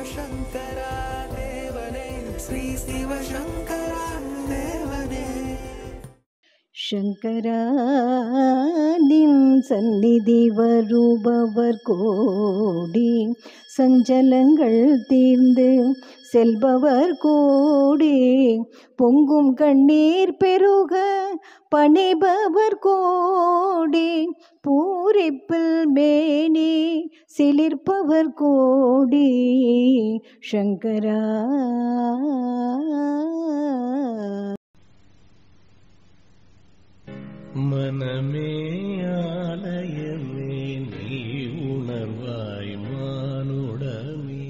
சிவசங்கரா தேவனே ஸ்ரீ சிவசங்கரா தேவனே சங்கரா நின் சந்நிதி வருபவர் கோடி சஞ்சலங்கள் தீர்ந்து செல்பவர் கோடி பொங்கும் கண்ணீர் பெருக பணிபவர் கோடி பூரிப்பில் மேனி சிலிர்ப்பவர் கோடி சங்கரா மனமே ஆலயமே நீ உணர்வாய் மானுடமே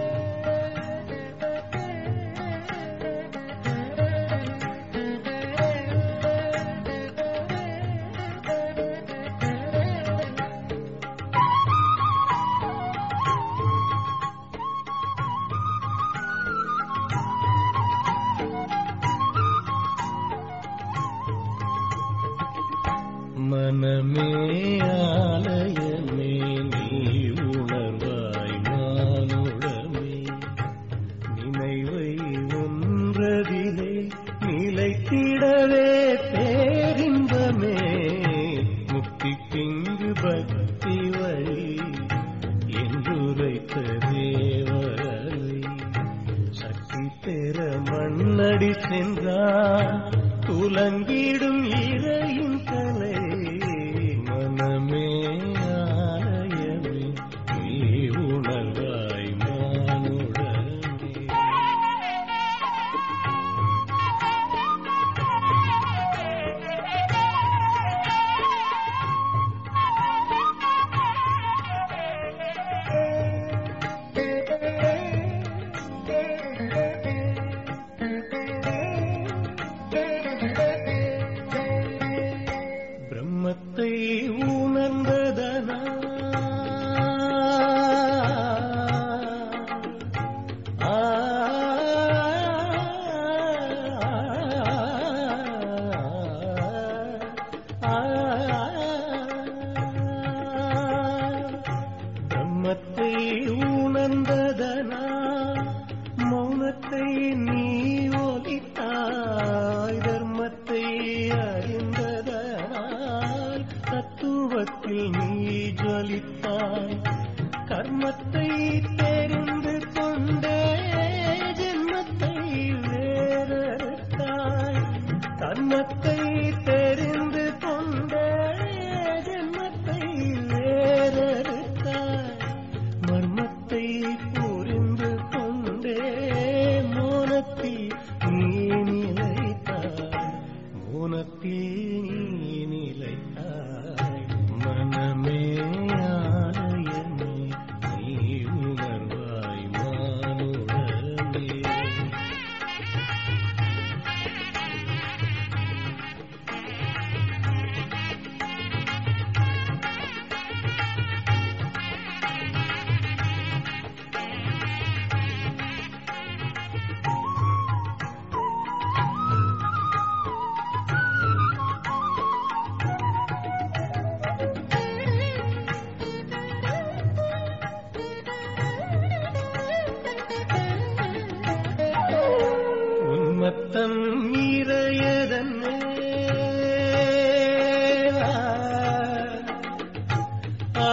மனமே ஆலயமே நீ உணர்வாய் மானுடமே நினைவை ஒன்றதிலே நிலைத்திடவே பேரின்பமே முக்திக்கிங்கு பக்தி வழி என்றுரைத்த தேவரை சக்தி பெற மண்ணடி சென்றார் துலங்கிடும் இறையின் கலை மனமே ஆலயமே நீ உணர்வாய் மானுடமே பிரம்மத்தை உணர்ந்ததனா ஆ, ஆ, பிரம்மத்தை உணர்ந்ததனா மௌனத்தை நீ ஒலித்தாய் தர்மத்தை அறிந்ததனால் தத்துவத்தில் நீ ஜொலித்தாய் கர்மத்தை தெரிந்து கொண்டே ஜென்மத்தை வேறறுத்தாய் கர்மத்தை தெரிந்து கொண்டே ஜென்மத்தை வேறறுத்தாய் மர்மத்தை புரிந்து கொண்டே மோனத்தில் நீ நிலைத்தாய் மோனத்தில் நீ நிலைத்தாய் மனமே ஆலயமே நீ உணர்வாய் மானுடமே உன்மத்தம் இறையதன்னே ஆ,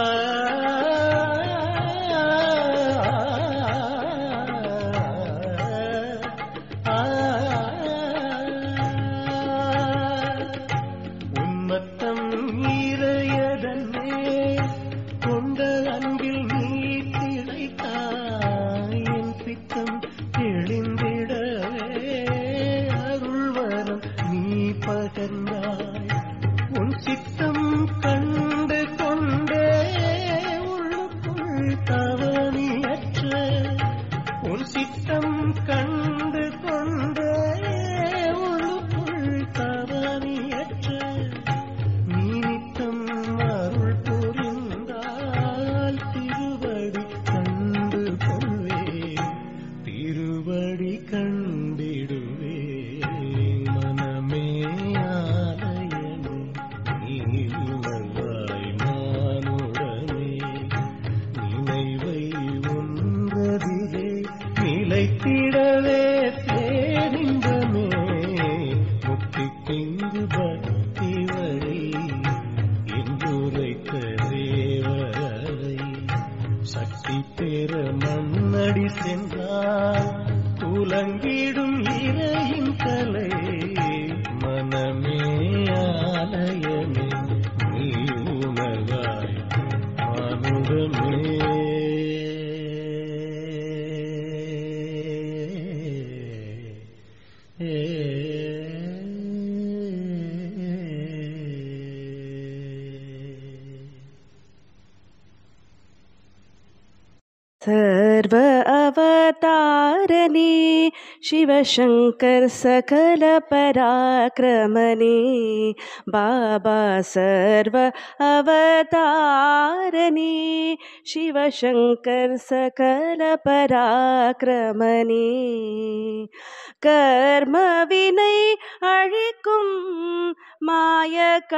ஆ, உன்மத்தம் இறையதன்னே கொண்ட அன்பில் நீ திளைத்தாய் என் பித்தம் தெளிந்திடவே அருள் வரம் நீ பகர்ந்தாய் உன் சித்தம் கண்டு கொண்டே உள்ளுக்குள் தவணியற்ற உன் சித்தம் கண்டு கொண்டே உள்ளுக்குள் தவணியற்ற நீ நித்தம் அருள் புரிந்தால் திருவடி கண்டு கொண்டே மண்ணடி சென்றால் உலங்கிடும் இறையின் கலை மனமே ஆலயமே நீ உணவாய் மானுடமே सर्व अवतारणे शिवशङ्कर सकल पराक्रमणे बाबा सर्व अवतारणे शिवशङ्कर सकल पराक्रमणे கர்மவினை அழிக்கும் மாய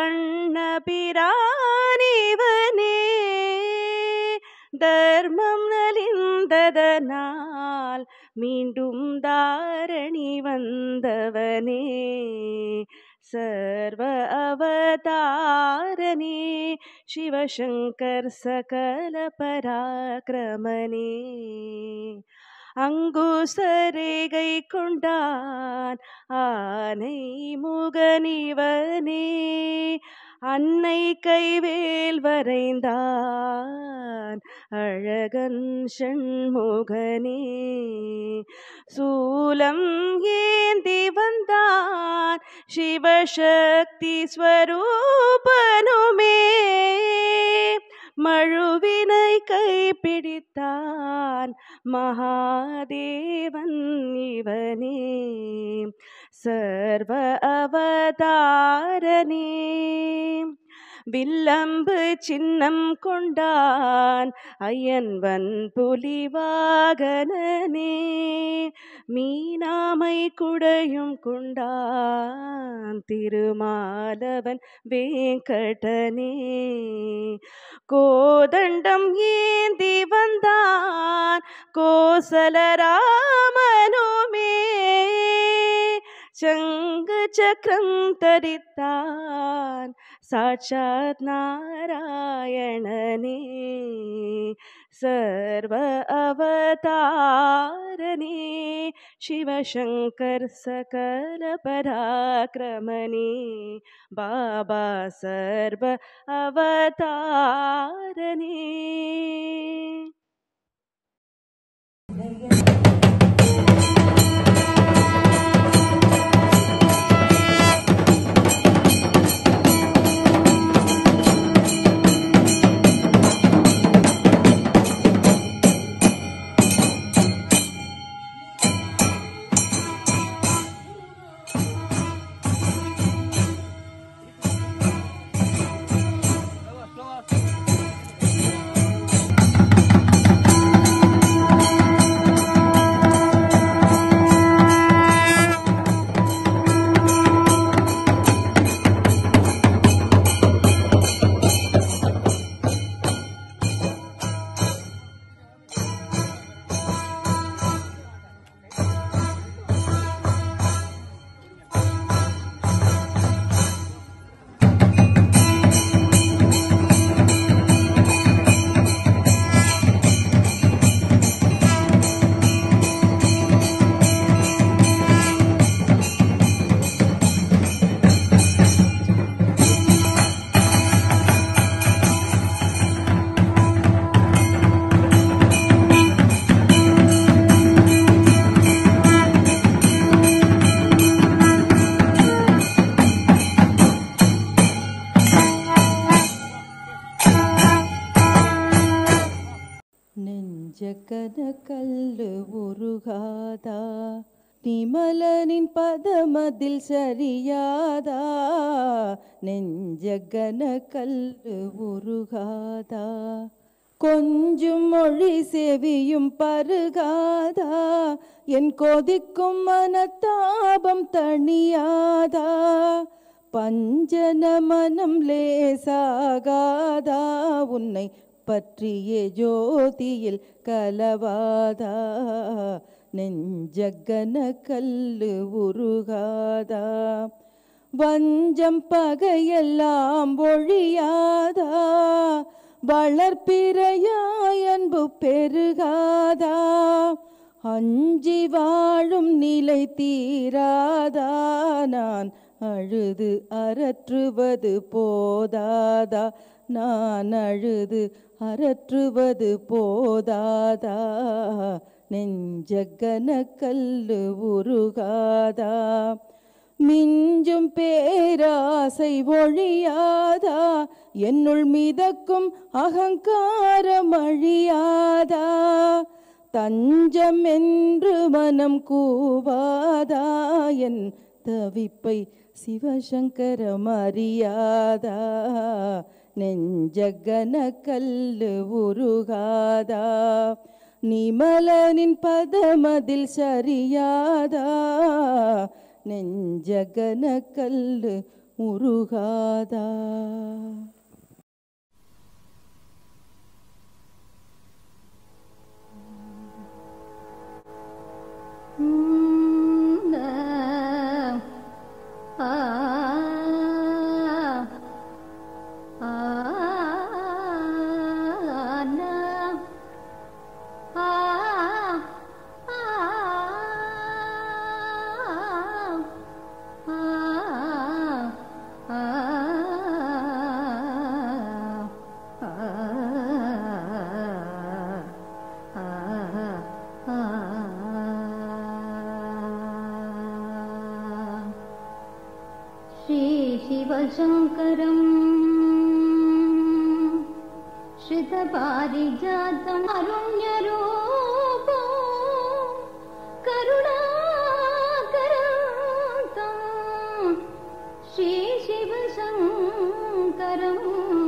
கண்ணபிரானிவனே தர்மம் நலிந்ததனால் மீண்டும் தாரணி வந்தவனே சர்வ அவதாரனே சிவசங்கர் சகல பராக்கிரமனே அங்குசரேகை கொண்டான் ஆனை முகனிவனே அன்னை கைவேல் வரைந்தான் அழகன் ஷண்முகனே சூலம் ஏந்தி வந்தான் சிவசக்தி ஸ்வரூபனுமே மழுவினை கைப்பிடித்தான் மகாதேவன் இவனே சர்வ அவதாரனே வில்லம்பு சின்னம் கொண்டான் ஐயன்வன் புலிவாகனனே மீனாமை குடையும் கொண்டான் திருமாலவன் வேங்கடனே கோதண்டம் ஏந்தி வந்தான் கோசலராமனுமே சங்கு சக்கரம் தரித்தான் சாட்சாத் நாராயணனே சர்வ அவதாரனே சிவசங்கர் சகல பராக்கிரமனே பாபா சர்வ அவதாரனே நெஞ்சக்கன கல்லு உருகாதா நிமலனின் பதமதில் சரியாதா நெஞ்சக்கன கல்லு உருகாதா கொஞ்சும் மொழி செவியும் பருகாதா என் கொதிக்கும் மனத்தாபம் தணியாதா பஞ்சன மனம் லேசாகாதா உன்னை பற்றிய ஜோதியில் கலவாதா நெஞ்சகன கல்லு உருகாதா வஞ்சம் பகையெல்லாம் ஒழியாதா வளர்ப்பிறையாய் அன்பு பெருகாதா அஞ்சி வாழும் நிலை தீராதா நான் அழுது அரற்றுவது போதாதா நான் அழுது அரற்றுவது போதாதா நெஞ்சகன கல்லு உருகாதா மிஞ்சும் பேராசை ஒழியாதா என்னுள் மிதக்கும் அகங்காரம் அழியாதா தஞ்சம் என்று மனம் கூவாதா என் தவிப்பை சிவசங்கரம் அறியாதா நெஞ்சகன கல்லு உருகாதா நிமலனின் பதமதில் சரியாதா நெஞ்சகன கல்லு உருகாதா श्रीशिवशङ्करम् श्रितपारिजातम् अरुण्यरूपो करुणाकरान्तम् श्रीशिवशङ्करम्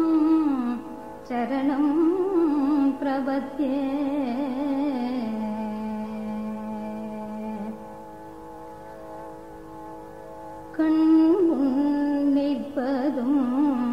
चरणं प्रपद्ये கண் நிற்பதும்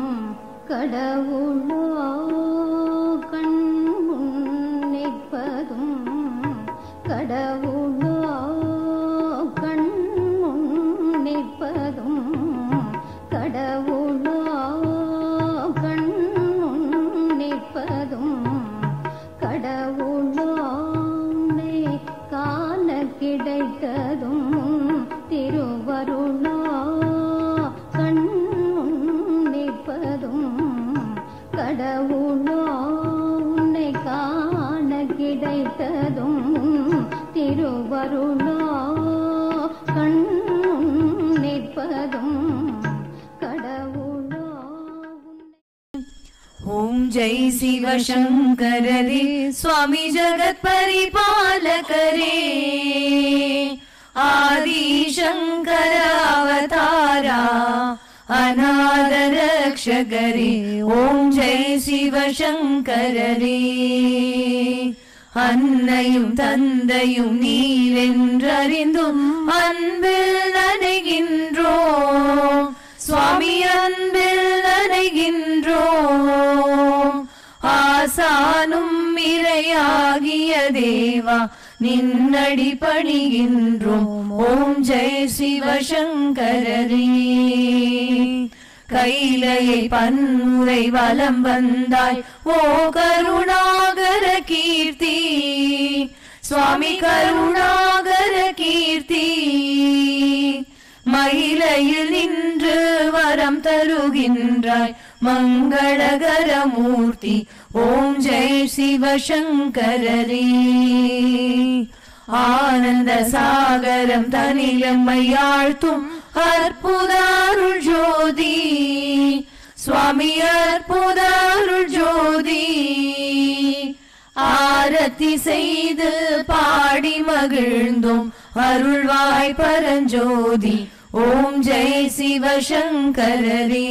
கடவுளோ கண் நிற்பதும் கடவுளோ கண் நிற்பதும் கடவுளோ கண் நிற்பதும் கடவுளோ உன்னை காண கிடைத்ததும் திருவருளோ கண் நிற்பதும் கடவுளோ உன்னை காண கிடைத்ததும் திருவருளோ கண் நிற்பதும் கடவுளோ உன்னை ॐ जय शिव शङ्कर रे स्वामी जगत् परिपालक रे आदि शङ्कर अवतारा अनाद रक्षक रे ॐ जय शिव शङ्कर रे அன்னையும் தந்தையும் நீரென்றறிந்தும் அன்பில் நனைகின்றோம் சுவாமி அன்பில் நனைகின்றோம் ஆசானும் இறையாகிய தேவா நின்னடி பணிகின்றோம் ஓம் ஜெய் சிவசங்கரரே கைலையை பன்முறை வலம் வந்தாய் ஓ கருணாகர கீர்த்தி சுவாமி கருணாகர கீர்த்தி மயிலையில் நின்று வரம் தருகின்றாய் மங்களகர மூர்த்தி ஓம் ஜெய் சிவசங்கரரே ஆனந்த சாகரம் தனிலம்மையாழ்த்தும் அற்புத அருள் ஜோதி சுவாமி அற்புத அருள் ஜோதி ஆரத்தி செய்து பாடி மகிழ்ந்தோம் அருள்வாய் பரஞ்சோதி ஓம் ஜெய் சிவசங்கரரே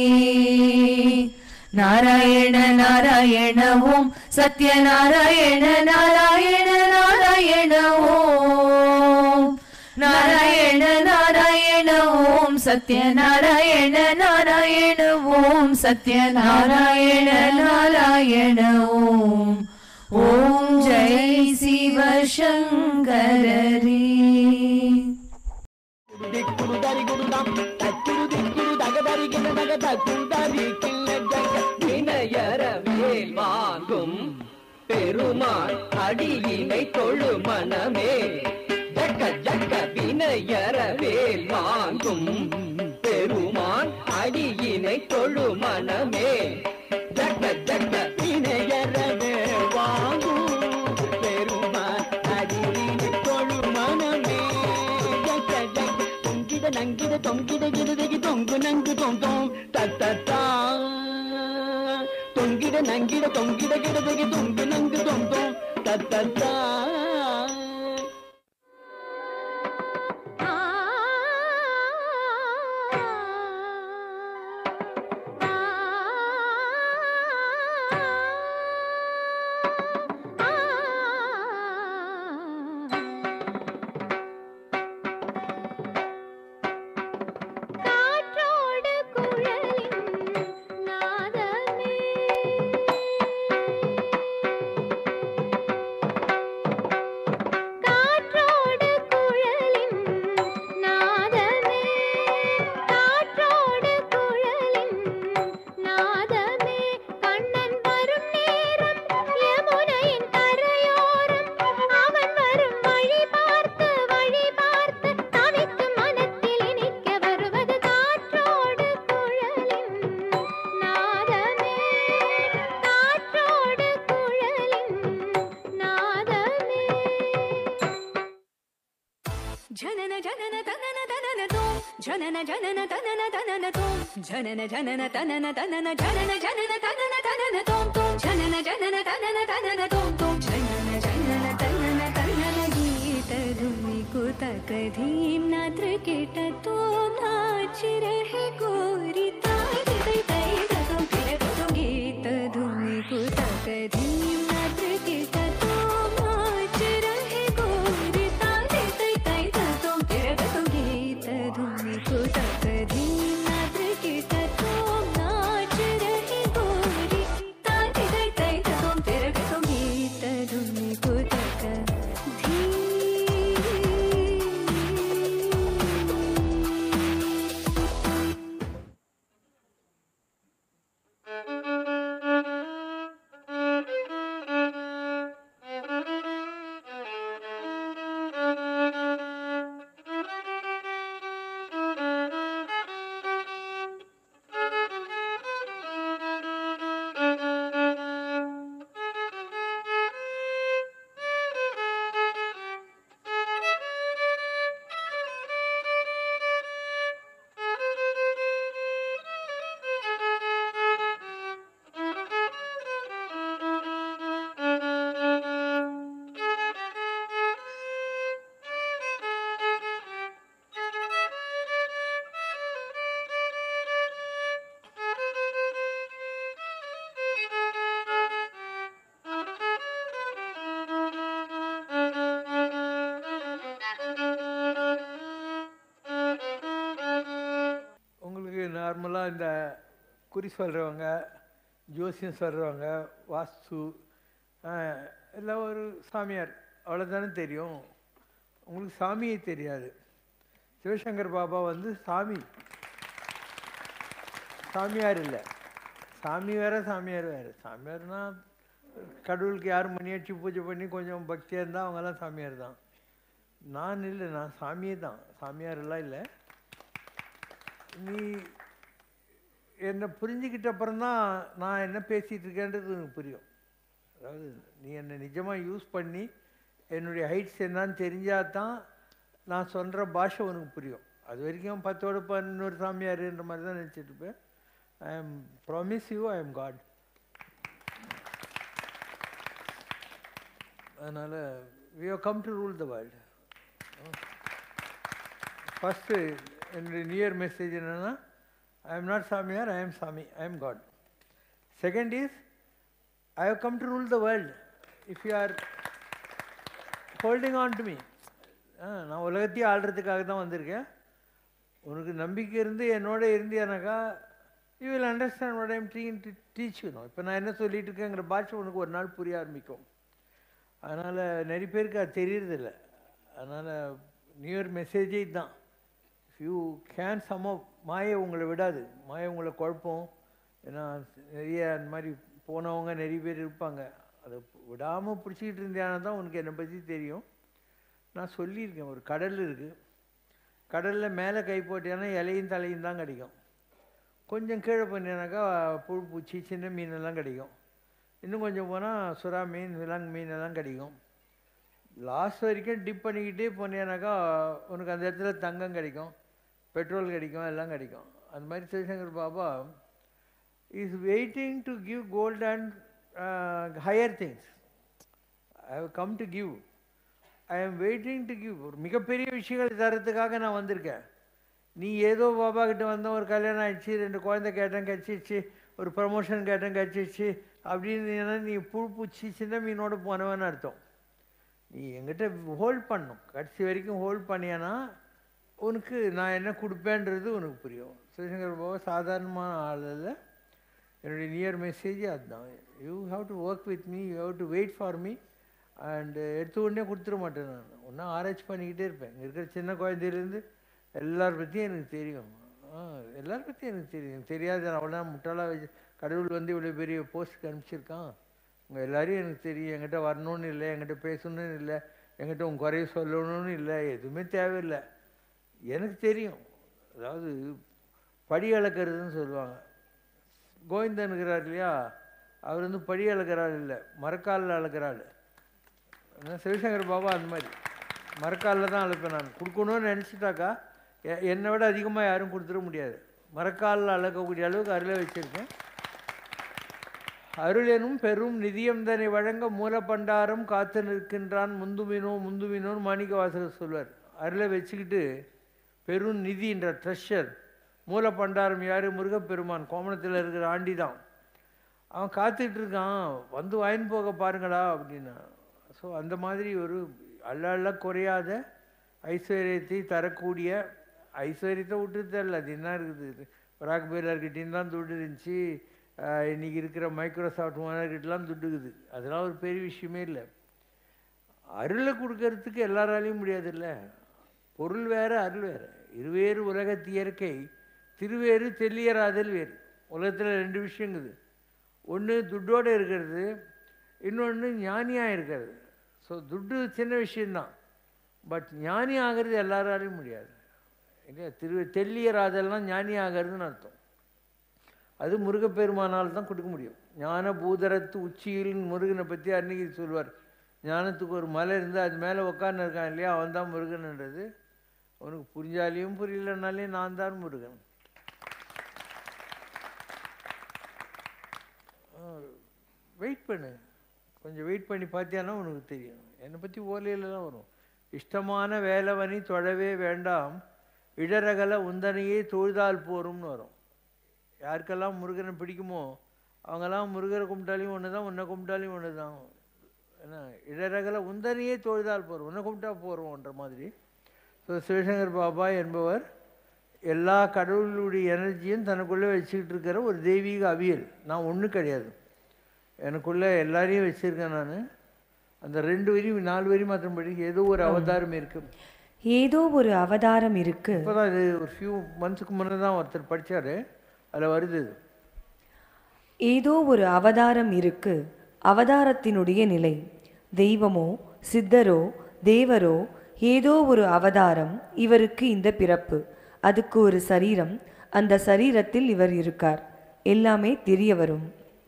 நாராயண நாராயண ஓம் சத்யநாராயண நாராயண நாராயண ஓம் நாராயண நாராயண ஓம் சத்யநாராயண நாராயண ஓம் சத்யநாராயண நாராயண ஓம் ஓம் ஜெய் சிவசங்கரரே திக்குடு தரி குடுதாம் தக்குடு திக்குடு தகதரி கிண்ண தக தக்குடு தரி கிண்ண ஜக வினயர வேல் வாங்கும் பெருமாள் அடியினை தொழு மனமே ஜக்க ஜக்க வினயர வேல் வாங்கும் பெருமான் அடியினை தொழு மனமே ஜக்க ஜக்க வினயர வேல் வாங்கும் பெருமான் அடியினை தொழு மனமே ஜக்க ஜக்க தொங்கிட நங்கிட தொங்கிட கிருதகி தொங்கு நங்கு தொம் தொம் தத்தா தொங்கிட நங்கிட தொங்கிட கிடதகி தொங்கு நங்கு தொம் தொம் தத்தா காற்றோடு குழலின் நாதமே காற்றோடு குழலின் நாதமே காற்றோடு குழலின் நாதமே கண்ணன் வரும் நேரம் யமுனையின் கரையோரம் அவன் வரும் வழி பார்த்து வழி பார்த்து தவிக்கும் மனத்தில் இனிக்க வருவது காற்றோடு குழலின் நாதமே காற்றோடு குழலின் நாதமே ஜனன ஜனன தனன தனன தோம் ஜனன ஜனன தனன தனன தோம் ஜனன ஜனன தனன தனன ஜனன ஜனன தனன தனன தோம் தோம் ஜனன ஜனன தனன தனன தோம் தோம் ஜனன ஜனன தனன தனன गीत धुनि कुतक धीम नात्र केट तो नाच रहे गोरी ताई तै तै तम फिर तो गीत धुनि कुतक धीम नात्र केट तो नाच रहे गोरी ताई तै तै तम फिर तो गीत धुनि कुतक धीम नात्र केट तो नाच रहे गोरी ताई तै तै तम फिर तो गीत धुनि कुतक உங்களுக்கு நார்மலாக இந்த குறி சொல்கிறவங்க ஜோசியம் சொல்கிறவங்க வாஸ்து ஆஹ், எல்லாம் ஒரு சாமியார் அவ்வளோதானே தெரியும் உங்களுக்கு சாமியே தெரியாது சிவசங்கர் பாபா வந்து சாமி சாமியார் இல்லை சாமி வேற சாமியார் வேறு சாமியார்னா கடவுளுக்கு யாரும் மணியாட்சி பூஜை பண்ணி கொஞ்சம் பக்தியாக இருந்தால் அவங்கெல்லாம் சாமியார் தான் நான் இல்லை நான் சாமியே தான் சாமியார் எல்லாம் இல்லை நீ என்னை புரிஞ்சுக்கிட்ட அப்புறம்தான் நான் என்ன பேசிகிட்டு இருக்கேன்றது உனக்கு புரியும் அதாவது நீ என்னை நிஜமாக யூஸ் பண்ணி என்னுடைய ஹைட்ஸ் என்னன்னு தெரிஞ்சால் தான் நான் சொல்கிற பாஷை உனக்கு புரியும் அது வரைக்கும் பத்தோட பதினொரு சாமியாருன்ற மாதிரி தான் நினச்சிட்டு இருப்பேன் I am promise you I am God அதனால் we have come to rule the world first என்னுடைய நியர் மெசேஜ் என்னென்னா ஐ எம் நாட் சாமியார் ஐ எம் சாமி I am God second is I have come to rule the world if you are holding on to me நான் உலகத்தையும் ஆள்றதுக்காக தான் வந்திருக்கேன் உனக்கு நம்பிக்கை இருந்து என்னோட இருந்தியானாக்கா you will understand what I'm trying to teach you இப்போ நான் என்ன சொல்லிட்டு இருக்கேங்கிற பாஷை உனக்கு ஒரு நாள் புரிய ஆரம்பிக்கும் அதனால் நிறைய பேருக்கு அது தெரியறதில்ல அதனால் நியூ இயர் மெசேஜே இதுதான் யூ கேன் சம் மாயை உங்களை விடாது மாயை உங்களை குழப்பம் ஏன்னா நிறைய அந்த மாதிரி போனவங்க நிறைய பேர் இருப்பாங்க அதை விடாமல் பிடிச்சிக்கிட்டு இருந்தியானா தான் உனக்கு என்னை பற்றி தெரியும் நான் சொல்லியிருக்கேன் ஒரு கடல் இருக்குது கடலில் மேலே கை போட்டியானா இலையும் தலையும் தான் கிடைக்கும் கொஞ்சம் கீழே பண்ணினாக்கா புழு பூச்சி சின்ன மீனெல்லாம் கிடைக்கும் இன்னும் கொஞ்சம் போனால் சுறா மீன் விலங்கு மீன் எல்லாம் கிடைக்கும் லாஸ்ட் வரைக்கும் டிப் பண்ணிக்கிட்டே போனேனாக்கா உனக்கு அந்த இடத்துல தங்கம் கிடைக்கும் பெட்ரோல் கிடைக்கும் எல்லாம் கிடைக்கும் அந்த மாதிரி Sivasankar Baba is waiting to give gold and higher things I have come to give I am waiting to give ஒரு மிகப்பெரிய விஷயங்கள் தரத்துக்காக நான் வந்திருக்கேன் நீ ஏதோ பாபா கிட்ட வந்த ஒரு கல்யாணம் ஆயிடுச்சு ரெண்டு குழந்தை கேட்டேன் கிடச்சிச்சு ஒரு ப்ரமோஷன் கேட்டேன் கிடச்சிச்சு அப்படின்னு ஏன்னா நீ புழு பூச்சி சின்ன மீனோட போனவன்னு அர்த்தம் நீ என்கிட்ட ஹோல்ட் பண்ணும் கடைசி வரைக்கும் ஹோல்ட் பண்ணியானா உனக்கு நான் என்ன கொடுப்பேன்றது உனக்கு புரியும் சிவசங்கர் பாபா சாதாரணமான ஆள் இல்லை என்னுடைய நியர் மெசேஜ் அதுதான் you have to work with me you have to wait for me and எடுத்த உடனே கொடுத்துட மாட்டேன் நான் ஒன்றா ஆராய்ச்சி பண்ணிக்கிட்டே இருப்பேன் இங்கே இருக்கிற சின்ன குழந்தையிலேருந்து எல்லார் பற்றியும் எனக்கு தெரியும் ஆ எல்லார் பற்றியும் எனக்கு தெரியும் எனக்கு தெரியாது அவ்வளோ முட்டாளாக வச்சு கடவுள் வந்து இவ்வளோ பெரிய போஸ்ட்டுக்கு அனுப்பிச்சிருக்கான் உங்கள் எல்லாரையும் எனக்கு தெரியும் என்கிட்ட வரணும்னு இல்லை என்கிட்ட பேசணும்னு இல்லை என்கிட்ட உங்கள் குறைய சொல்லணும்னு இல்லை எதுவுமே தேவையில்லை எனக்கு தெரியும் அதாவது படி அளக்கிறதுன்னு சொல்லுவாங்க கோவிந்தன் இருக்கிறார் இல்லையா அவர் வந்து படி அளக்கிறாள் இல்லை மரக்காலில் அளக்கிறாள் ஆனால் சிவசங்கர் பாபா அந்த மாதிரி மரக்காலில் தான் அழைப்பேன் நான் கொடுக்கணும்னு நினச்சிட்டாக்கா எ- என்னை விட அதிகமாக யாரும் கொடுத்துட முடியாது மரக்காலில் அளக்கக்கூடிய அளவுக்கு அருளை வச்சுருக்கேன் அருள் எனும் பெரும் நிதியம் தன்னை வழங்க மூலப்பண்டாரம் காத்து நிற்கின்றான் முந்துமினோ முந்துமினோன்னு மாணிக்க வாசகர் சொல்வார் அருளை வச்சுக்கிட்டு பெரும் நிதின்ற ட்ரெஷர் மூலப்பண்டாரம் யார் முருகப்பெருமான் கோமணத்தில் இருக்கிற ஆண்டி தான் அவன் காத்துட்டு இருக்கான் வந்து வாங்கின்னு போக பாருங்களா அப்படின்னா ஸோ அந்த மாதிரி ஒரு அள்ள அள்ள குறையாத ஐஸ்வர்யத்தை தரக்கூடிய ஐஸ்வர்யத்தை விட்டு தரல அது என்ன இருக்குது பராக் பேலர்கிட்டையும் தான் துட்டு இருந்துச்சு ஆஹ் இன்னைக்கு இருக்கிற மைக்ரோசாஃப்ட் ஓனர்கிட்டலாம் துட்டுக்குது அதெல்லாம் ஒரு பெரிய விஷயமே இல்லை அருளை கொடுக்கறதுக்கு எல்லாராலையும் முடியாதுல்ல பொருள் வேற அருள் வேற இருவேறு உலகத்து இயற்கை திருவேறு தெல்லியராதல் வேறு உலகத்தில் ரெண்டு விஷயங்குது ஒன்று துட்டோடு இருக்கிறது இன்னொன்று ஞானியாக இருக்கிறது ஸோ துட்டு சின்ன விஷயந்தான் பட் ஞானி ஆகிறது எல்லாராலையும் முடியாது இல்லையா திரு தெல்லியராதல்னா ஞானி ஆகிறதுன்னு அர்த்தம் அது முருகப்பெருமானால் தான் கொடுக்க முடியும் ஞான பூதரத்து உச்சியில் முருகனை பற்றி அன்னைக்கு சொல்வார் ஞானத்துக்கு ஒரு மலை இருந்து அது மேலே உட்கார்ந்து இருக்கான் இல்லையா அவன் தான் முருகன்ன்றது உனக்கு புரிஞ்சாலையும் புரியலனாலையும் நான் தான் முருகன் வெயிட் பண்ணு கொஞ்சம் வெயிட் பண்ணி பார்த்தியானா உனக்கு தெரியும் என்னை பற்றி ஓலையில் தான் வரும் இஷ்டமான வேலவனி தொழவே வேண்டாம் இடரகல உந்தனையே தொழுதால் போரும்னு வரும் யாருக்கெல்லாம் முருகனை பிடிக்குமோ அவங்கெல்லாம் முருகரை கும்பிட்டாலையும் ஒன்று தான் உன்னை கும்பிட்டாலையும் ஒன்று தான் ஏன்னா இடரகல உந்தனையே தொழுதால் போகிறோம் உன்னை கும்பிட்டா போகிறோம்ன்ற மாதிரி ஸோ சிவசங்கர் பாபா என்பவர் எல்லா கடவுளுடைய எனர்ஜியும் தனக்குள்ளே வச்சுக்கிட்டு இருக்கிற ஒரு தெய்வீக அவியல் நான் ஒன்றும் கிடையாது எனக்குள்ளே எல்லாரையும் வச்சுருக்கேன் நான் அந்த ரெண்டு வரி நாலு வரி மாத்திரம் படி ஏதோ ஒரு அவதாரம் இருக்கு ஏதோ ஒரு அவதாரம் இருக்கு இப்போதான் இது ஒரு ஃபியூ மந்த்ஸுக்கு முன்னே தான் ஒருத்தர் படிச்சாரு அதில் வருது இது. ஏதோ ஒரு அவதாரம் இருக்கு அவதாரத்தினுடைய நிலை தெய்வமோ சித்தரோ தேவரோ ஏதோ ஒரு அவதாரம் இவருக்கு இந்த பிறப்பு அதுக்கு ஒரு சரீரம் அந்த சரீரத்தில் இவர் இருக்கார் எல்லாமே தெரிய வரும்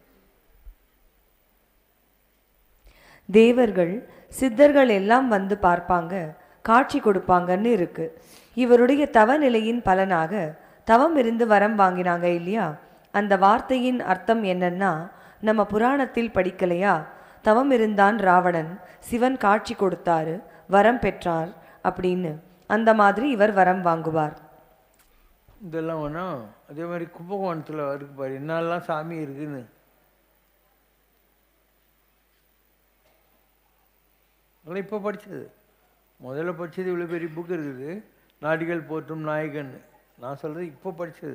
தேவர்கள் சித்தர்கள் எல்லாம் வந்து பார்ப்பாங்க காட்சி கொடுப்பாங்கன்னு இருக்கு இவருடைய தவ நிலையின் பலனாக தவம் இருந்து வரம் வாங்கினாங்க இல்லையா அந்த வார்த்தையின் அர்த்தம் என்னன்னா நம்ம புராணத்தில் படிக்கலையா தவம் இருந்தான் ராவணன் சிவன் காட்சி கொடுத்தாரு வரம் பெற்றார் அப்படின்னு அந்த மாதிரி இவர் வரம் வாங்குவார் இதெல்லாம் வேணாம் அதே மாதிரி கும்பகோணத்தில் இருக்கு பாரு என்னெல்லாம் சாமி இருக்குன்னு அதெல்லாம் இப்போ படிச்சது முதல்ல படிச்சது இவ்வளோ பெரிய புக் இருக்குது நாடிகள் போற்றும் நாயகன் நான் சொல்கிறது இப்போ படிச்சது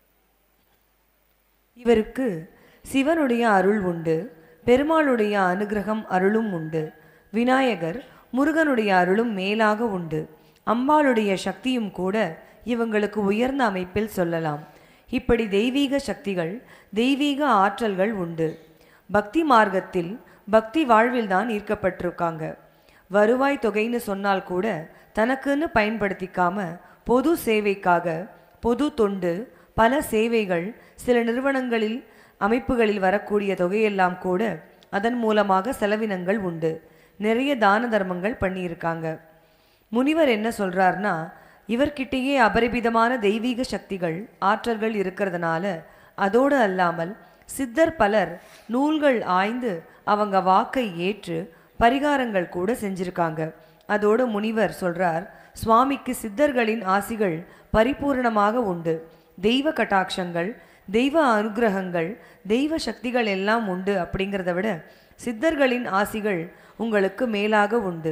இவருக்கு சிவனுடைய அருள் உண்டு பெருமாளுடைய அனுகிரகம் அருளும் உண்டு விநாயகர் முருகனுடைய அருளும் மேலாக உண்டு அம்பாளுடைய சக்தியும் கூட இவங்களுக்கு உயர்ந்த அமைப்பில் சொல்லலாம் இப்படி தெய்வீக சக்திகள் தெய்வீக ஆற்றல்கள் உண்டு பக்தி மார்க்கத்தில் பக்தி வாழ்வில்தான் ஈர்க்கப்பட்டிருக்காங்க வருவாய் தொகைன்னு சொன்னால் கூட தனக்குன்னு பயன்படுத்திக்காம பொது சேவைக்காக பொது தொண்டு பல சேவைகள் சில நிறுவனங்களில் அமைப்புகளில் வரக்கூடிய தொகையெல்லாம் கூட அதன் மூலமாக செலவினங்கள் உண்டு நிறைய தான தர்மங்கள் பண்ணியிருக்காங்க முனிவர் என்ன சொல்றார்னா இவர்கிட்டயே அபரிமிதமான தெய்வீக சக்திகள் ஆற்றல்கள் இருக்கிறதுனால அதோடு அல்லாமல் சித்தர் பலர் நூல்கள் ஆய்ந்து அவங்க வாக்கை ஏற்று பரிகாரங்கள் கூட செஞ்சிருக்காங்க அதோடு முனிவர் சொல்றார் சுவாமிக்கு சித்தர்களின் ஆசிகள் பரிபூரணமாக உண்டு தெய்வ கட்டாட்சங்கள் தெய்வ அனுகிரகங்கள் தெய்வ சக்திகள் எல்லாம் உண்டு அப்படிங்கிறத விட சித்தர்களின் ஆசிகள் உங்களுக்கு மேலாக உண்டு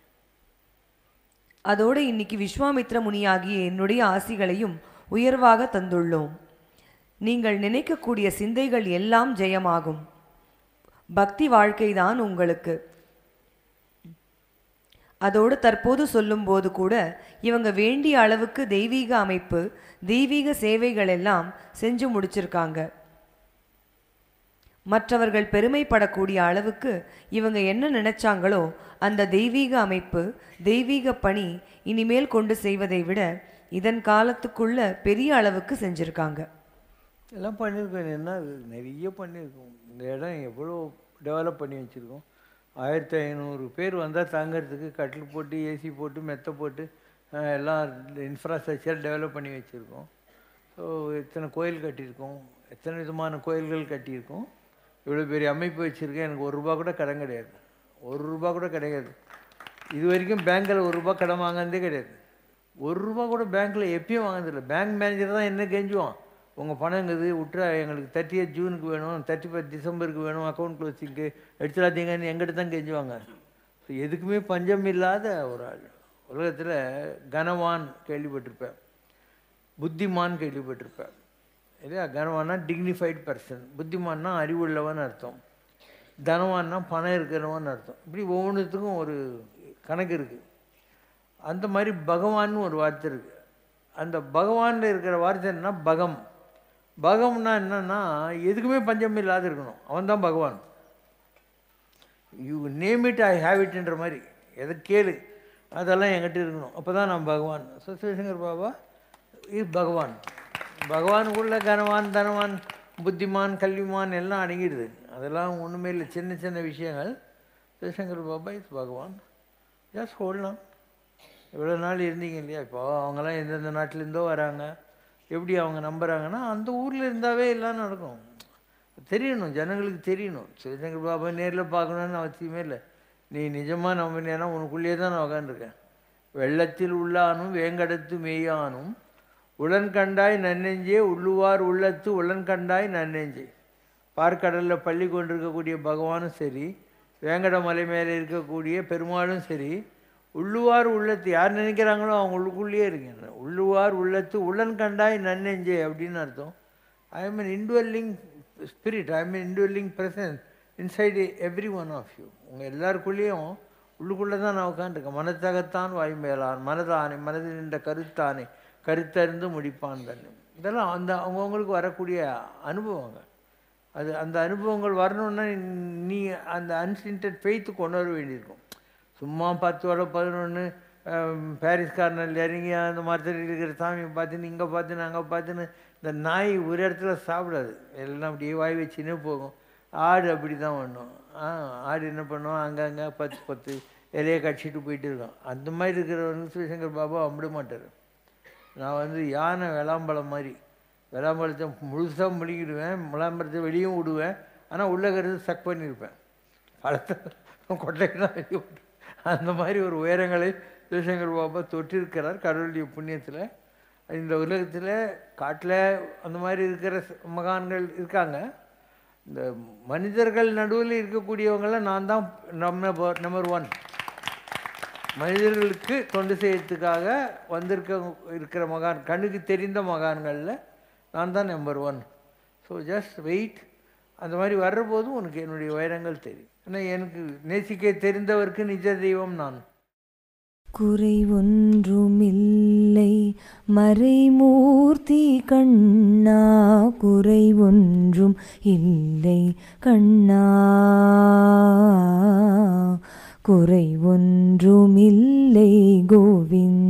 அதோடு இன்னைக்கு விஸ்வாமித்ர முனியாகிய என்னுடைய ஆசிகளையும் உயர்வாக தந்துள்ளோம் நீங்கள் நினைக்கக்கூடிய சிந்தைகள் எல்லாம் ஜெயமாகும் பக்தி வாழ்க்கைதான் உங்களுக்கு அதோடு தற்போது சொல்லும்போது கூட இவங்க வேண்டிய அளவுக்கு தெய்வீக அமைப்பு தெய்வீக சேவைகள் எல்லாம் செஞ்சு முடிச்சிருக்காங்க மற்றவர்கள் பெருமைப்படக்கூடிய அளவுக்கு இவங்க என்ன நினைச்சாங்களோ அந்த தெய்வீக அமைப்பு தெய்வீக பணி இனிமேல் கொண்டு செய்வதை விட இதன் காலத்துக்குள்ள பெரிய அளவுக்கு செஞ்சிருக்காங்க எல்லாம் பண்ணியிருக்கோம் என்ன அது நிறைய பண்ணியிருக்கோம் இந்த இடம் எவ்வளோ டெவலப் பண்ணி வச்சுருக்கோம் ஆயிரத்தி ஐநூறு பேர் வந்தால் தங்கறதுக்கு கட்டில் போட்டு ஏசி போட்டு மெத்தை போட்டு அஹ், எல்லாம் இன்ஃப்ராஸ்ட்ரக்சர் டெவலப் பண்ணி வச்சுருக்கோம் ஸோ எத்தனை கோயில் கட்டியிருக்கோம் எத்தனை விதமான கோயில்கள் கட்டியிருக்கோம் இவ்வளோ பெரிய அமைப்பு வச்சுருக்கேன் எனக்கு ஒரு ரூபா கூட கடன் கிடையாது ஒரு ரூபா கூட கிடையாது இது வரைக்கும் பேங்க்கில் ஒரு ரூபா கடன் வாங்கினதே கிடையாது ஒரு ரூபா கூட பேங்க்கில் எப்பயும் வாங்கினதில்லை பேங்க் மேனேஜர் தான் என்ன கெஞ்சுவான் உங்கள் பணங்கிறது விட்றா எங்களுக்கு தேர்ட்டி ஜூனுக்கு வேணும் தேர்ட்டி ஃபஸ்ட் டிசம்பருக்கு வேணும் அக்கௌண்ட் க்ளோசிங்க்கு எடுத்துடாதீங்கன்னு எங்கிட்ட தான் கெஞ்சுவாங்க ஸோ எதுக்குமே பஞ்சம் இல்லாத ஒரு ஆள் உலகத்தில் கனவான் கேள்விப்பட்டிருப்பேன் புத்திமான் கேள்விப்பட்டிருப்பேன் இல்லையா கனவான்னா டிக்னிஃபைட் பர்சன் புத்திமான்னா அறிவுள்ளவன் அர்த்தம் தனவான்னா பணம் இருக்கிறவன் அர்த்தம் இப்படி ஒவ்வொன்றுத்துக்கும் ஒரு கணக்கு இருக்குது அந்த மாதிரி பகவான்னு ஒரு வார்த்தை இருக்குது அந்த பகவானில் இருக்கிற வார்த்தை என்னன்னா பகம் பகம்னா என்னன்னா எதுக்குமே பஞ்சம் இல்லாத இருக்கணும் அவன் தான் Bhagavan you name it I have இட்ன்ற மாதிரி எதை கேளு அதெல்லாம் என்கிட்ட இருக்கணும் அப்போ தான் நான் பகவான் ஸோ சிவசங்கர் பாபா இஸ் பகவான் பகவானுக்குள்ள கனவான் தனவான் புத்திமான் கல்விமான் எல்லாம் அடங்கிடுது அதெல்லாம் ஒன்றுமே இல்லை சின்ன சின்ன விஷயங்கள் Sivasankar Baba is Bhagavan just hold on இவ்வளோ நாள் இருந்தீங்க இல்லையா இப்போ அவங்கெல்லாம் எந்தெந்த நாட்டிலேருந்தோ வராங்க எப்படி அவங்க நம்புகிறாங்கன்னா அந்த ஊரில் இருந்தாவே எல்லாம் நடக்கும் தெரியணும் ஜனங்களுக்கு தெரியணும் சிவசங்கர் பாபா நேரில் பார்க்கணுன்னு அவசியமே இல்லை நீ நிஜமாக நம்பினேன்னா உனக்குள்ளேயே தான் நான் உக்காந்துருக்கேன் வெள்ளத்தில் உள்ளானும் வேங்கடத்து மேயானும் உளன் கண்டாய் நன்னெஞ்சே உள்ளுவார் உள்ளத்து உளன் கண்டாய் நன்னெஞ்சே பார்க்கடலில் பள்ளி கொண்டிருக்கக்கூடிய பகவானும் சரி வேங்கட மலை மேலே இருக்கக்கூடிய பெருமாளும் சரி உள்ளுவார் உள்ளத்து யார் நினைக்கிறாங்களோ அவங்க உள்ளுக்குள்ளேயே இருக்கீங்க உள்ளுவார் உள்ளத்து உளன் கண்டாய் நன்னெஞ்சே அப்படின்னு அர்த்தம் I am an indwelling spirit I am an indwelling presence inside every one of you உங்கள் எல்லாருக்குள்ளேயும் உள்ளுக்குள்ளே தான் நான் உட்காந்துருக்கேன் மனத்தகத்தான் வாய்மேலான் மனதானே மனதில் நின்ற கருத்தானே கருத்தறிந்து முடிப்பான் தன்னை இதெல்லாம் அந்த அவங்கவுங்களுக்கு வரக்கூடிய அனுபவங்கள் அது அந்த அனுபவங்கள் வரணுன்னா நீ அந்த அன்சின்டட் ஃபெய்த்து கொண்டு வர வேண்டியிருக்கும் சும்மா பத்தோட பதினொன்று பாரிஸ் கார்னரில் இறங்கி அந்த மரத்தில் இருக்கிற சாமியை பார்த்துன்னு இங்கே பார்த்துன்னு அங்கே பார்த்துன்னு இந்த நாய் ஒரு இடத்துல சாப்பிடாது எல்லாம் அப்படியே வாய் வச்சுன்னே போகும் ஆடு அப்படி தான் பண்ணும் ஆ ஆடு என்ன பண்ணுவோம் அங்கங்கே பத்து பத்து இலையை கடிச்சிட்டு போயிட்டு இருக்கோம் அந்த மாதிரி இருக்கிறவங்க சிவசங்கர் பாபா அம்பிட மாட்டார் நான் வந்து யானை விளாம்பழம் மாதிரி விளாம்பழத்தை முழுசாக முழுங்கிடுவேன் விளாம்பழத்தை வெளியும் விடுவேன் ஆனால் உள்ள கருது சக் பண்ணியிருப்பேன் பழத்தை கொட்டைக்கு வெளியே விட்டு அந்த மாதிரி ஒரு உயரங்களை சிவசங்கர் பாபா தொட்டிருக்கிறார் கடவுளுடைய புண்ணியத்தில் இந்த உலகத்தில் காட்டில் அந்த மாதிரி இருக்கிற ச- மகான்கள் இருக்காங்க இந்த மனிதர்கள் நடுவில் இருக்கக்கூடியவங்களாம் நான் தான் நம்பர் நம்பர் ஒன் மனிதர்களுக்கு தொண்டு செய்யறதுக்காக வந்திருக்க இருக்கிற மகான் கண்ணுக்கு தெரிந்த மகான்களில் நான் தான் number one so just wait அந்த மாதிரி வர்ற போதும் உனக்கு என்னுடைய உயரங்கள் தெரியும் ஏன்னா எனக்கு நேசிக்க தெரிந்தவருக்கு நிஜ தெய்வம் நான் குறை ஒன்றுமில்லை மறைமூர்த்தி கண்ணா குறை ஒன்றும் இல்லை கண்ணா குறை ஒன்றுமில்லை கோவிந்தா